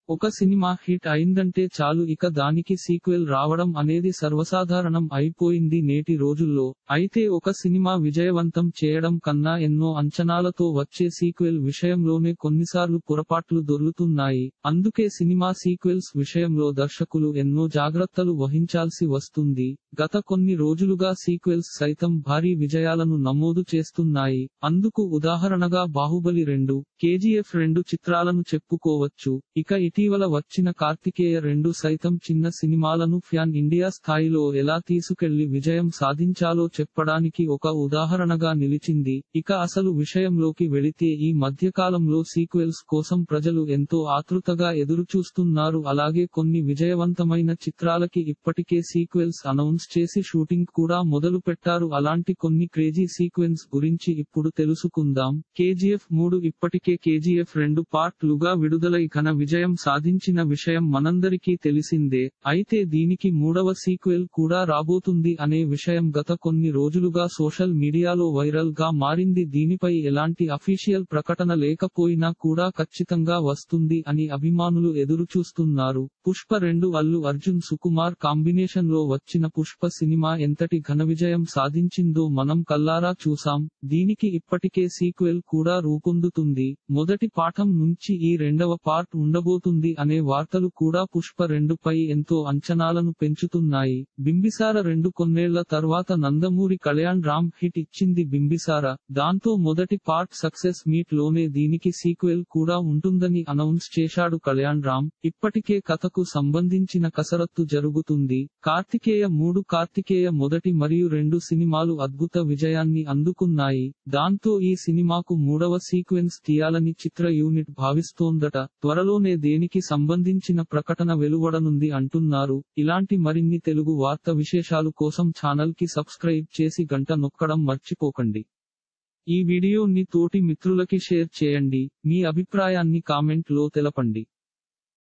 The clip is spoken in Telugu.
ఒక సినిమా హిట్ అయిందంటే చాలు ఇక దానికి సీక్వెల్ రావడం అనేది సర్వసాధారణం అయిపోయింది నేటి రోజుల్లో అయితే ఒక సినిమా విజయవంతం చేయడం కన్నా ఎన్నో అంచనాలతో వచ్చే సీక్వెల్ విషయంలోనే కొన్నిసార్లు పొరపాట్లు దొర్లుతున్నాయి అందుకే సినిమా సీక్వెల్స్ విషయంలో దర్శకులు ఎన్నో జాగ్రత్తలు వహించాల్సి వస్తుంది గత కొన్ని రోజులుగా సీక్వెల్స్ సైతం భారీ విజయాలను నమోదు చేస్తున్నాయి అందుకు ఉదాహరణగా బాహుబలి రెండు కేజీఎఫ్ రెండు చిత్రాలను చెప్పుకోవచ్చు ఇక ఇటీవల వచ్చిన కార్తికేయ రెండు సైతం చిన్న సినిమాలను ఫ్యాన్ ఇండియా స్థాయిలో ఎలా తీసుకెళ్లి విజయం సాధించాలో చెప్పడానికి ఒక ఉదాహరణగా నిలిచింది ఇక అసలు విషయంలోకి వెళితే ఈ మధ్యకాలంలో సీక్వెల్స్ కోసం ప్రజలు ఎంతో ఆతృతగా ఎదురుచూస్తున్నారు అలాగే కొన్ని విజయవంతమైన చిత్రాలకి ఇప్పటికే సీక్వెల్స్ అనౌన్స్ చేసి షూటింగ్ కూడా మొదలు పెట్టారు అలాంటి కొన్ని క్రేజీ సీక్వెన్స్ గురించి ఇప్పుడు తెలుసుకుందాం కేజీఎఫ్ మూడు ఇప్పటికే కేజీఎఫ్ రెండు పార్ట్ లుగా విడుదలై ఘన విజయం సాధించిన విషయం మనందరికీ తెలిసిందే అయితే దీనికి మూడవ సీక్వెల్ కూడా రాబోతుంది అనే విషయం గత కొన్ని రోజులుగా సోషల్ మీడియాలో వైరల్ గా మారింది దీనిపై ఎలాంటి అఫీషియల్ ప్రకటన లేకపోయినా కూడా ఖచ్చితంగా వస్తుంది అని అభిమానులు ఎదురుచూస్తున్నారు పుష్ప రెండు అల్లు అర్జున్ సుకుమార్ కాంబినేషన్ లో వచ్చిన పుష్ప సినిమా ఎంతటి ఘన విజయం సాధించిందో మనం కల్లారా చూసాం దీనికి ఇప్పటికే సీక్వెల్ కూడా రూపొందుతుంది మొదటి పాఠం నుంచి ఈ రెండవ పార్ట్ ఉండబోతుంది అనే వార్తలు కూడా పుష్ప రెండు పై ఎంతో అంచనాలను పెంచుతున్నాయి బింబిసార రెండు కొన్నేళ్ల తర్వాత నందమూరి కళ్యాణ్ రామ్ హిట్ ఇచ్చింది బింబిసార దాంతో మొదటి పార్ట్ సక్సెస్ మీట్ లోనే దీనికి సీక్వెల్ కూడా ఉంటుందని అనౌన్స్ చేశాడు కళ్యాణ్ రామ్ ఇప్పటికే కథకు సంబంధించిన కసరత్తు జరుగుతుంది కార్తికేయ మూడు కార్తికేయ మొదటి మరియు రెండు సినిమాలు అద్భుత విజయాన్ని అందుకున్నాయి దాంతో ఈ సినిమాకు మూడవ సీక్వెన్స్ తీయాలని చిత్ర యూనిట్ భావిస్తోందట త్వరలోనే దేనికి సంబంధించిన ప్రకటన వెలువడనుంది అంటున్నారు ఇలాంటి మరిన్ని తెలుగు వార్త విశేషాలు కోసం ఛానల్ కి సబ్స్క్రైబ్ చేసి గంట నొక్కడం మర్చిపోకండి ఈ వీడియోని తోటి మిత్రులకి షేర్ చేయండి మీ అభిప్రాయాన్ని కామెంట్ లో తెలపండి